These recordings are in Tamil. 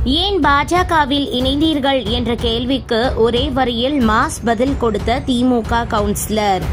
ஏன் பாஜகவில் இணைந்தீர்கள் என்ற கேள்விக்கு ஒரே வரியில் மாஸ் பதில் கொடுத்த திமுக கவுன்சிலர்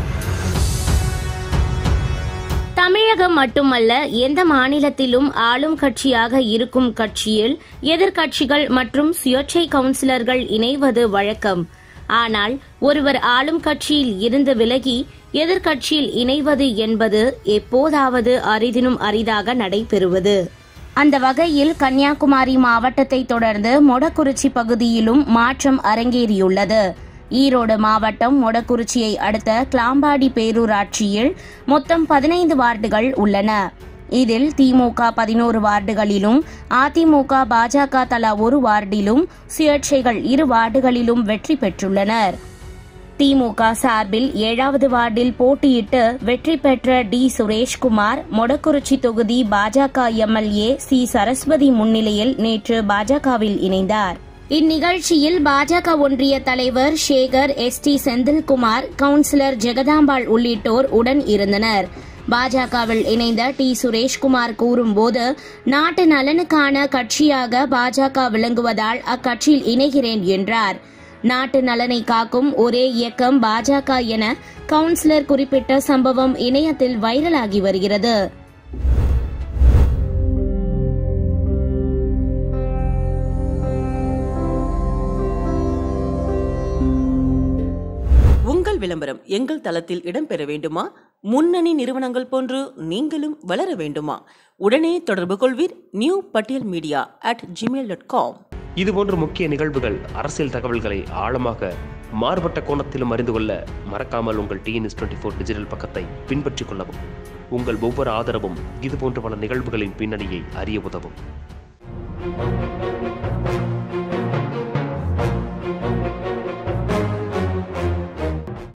தமிழகம் மட்டுமல்ல எந்த மாநிலத்திலும் ஆளும் கட்சியாக இருக்கும் கட்சியில் எதிர்க்கட்சிகள் மற்றும் சுயேட்சை கவுன்சிலர்கள் இணைவது வழக்கம் ஆனால் ஒருவர் ஆளும் கட்சியில் இருந்து விலகி எதிர்க்கட்சியில் இணைவது என்பது எப்போதாவது அரிதினும் அரிதாக நடைபெறுவது அந்த வகையில் கன்னியாகுமரி மாவட்டத்தை தொடர்ந்து மொடக்குறிச்சி பகுதியிலும் மாற்றம் அரங்கேறியுள்ளது ஈரோடு மாவட்டம் மொடக்குறிச்சியை அடுத்த கிளாம்பாடி பேரூராட்சியில் மொத்தம் பதினைந்து வார்டுகள் உள்ளன இதில் திமுக பதினோரு வார்டுகளிலும் அதிமுக பாஜக தலா ஒரு வார்டிலும் சுயேட்சைகள் இரு வார்டுகளிலும் வெற்றி பெற்றுள்ளனர் திமுக சார்பில் ஏழாவது வார்டில் போட்டியிட்டு வெற்றி பெற்ற டி சுரேஷ்குமார் மொடக்குறிச்சி தொகுதி பாஜக எம்எல்ஏ சி சரஸ்வதி முன்னிலையில் நேற்று பாஜகவில் இணைந்தார் இந்நிகழ்ச்சியில் பாஜக ஒன்றிய தலைவர் Sekar S D Senthilkumar councillor Jagadambal உள்ளிட்டோர் உடன் இருந்தனர் பாஜகவில் இணைந்த டி சுரேஷ்குமார் கூறும்போது நாட்டு நலனுக்கான கட்சியாக பாஜக விளங்குவதால் அக்கட்சியில் இணைகிறேன் என்றார் நாட்டு நலனை காக்கும் ஒரே இயக்கம் பாஜக என கவுன்சிலர் குறிப்பிட்ட சம்பவம் இணையத்தில் வைரலாகி வருகிறது உங்கள் விளம்பரம் எங்கள் தளத்தில் இடம்பெற வேண்டுமா முன்னணி நிறுவனங்கள் போன்று நீங்களும் வளர வேண்டுமா உடனே தொடர்பு கொள்வீர் நியூ பட்டியல் media at Gmail dot com இதுபோன்ற முக்கிய நிகழ்வுகள் அரசியல் தகவல்களை ஆழமாக மாறுபட்ட கோணத்திலும் அறிந்து கொள்ள மறக்காமல் உங்கள் டிஎன்எஸ் டுவெண்ட்டி ஃபோர் டிஜிட்டல் பக்கத்தை பின்பற்றிக் கொள்ளவும் உங்கள் ஒவ்வொரு ஆதரவும் இதுபோன்ற பல நிகழ்வுகளின் பின்னணியை அறிய உதவும்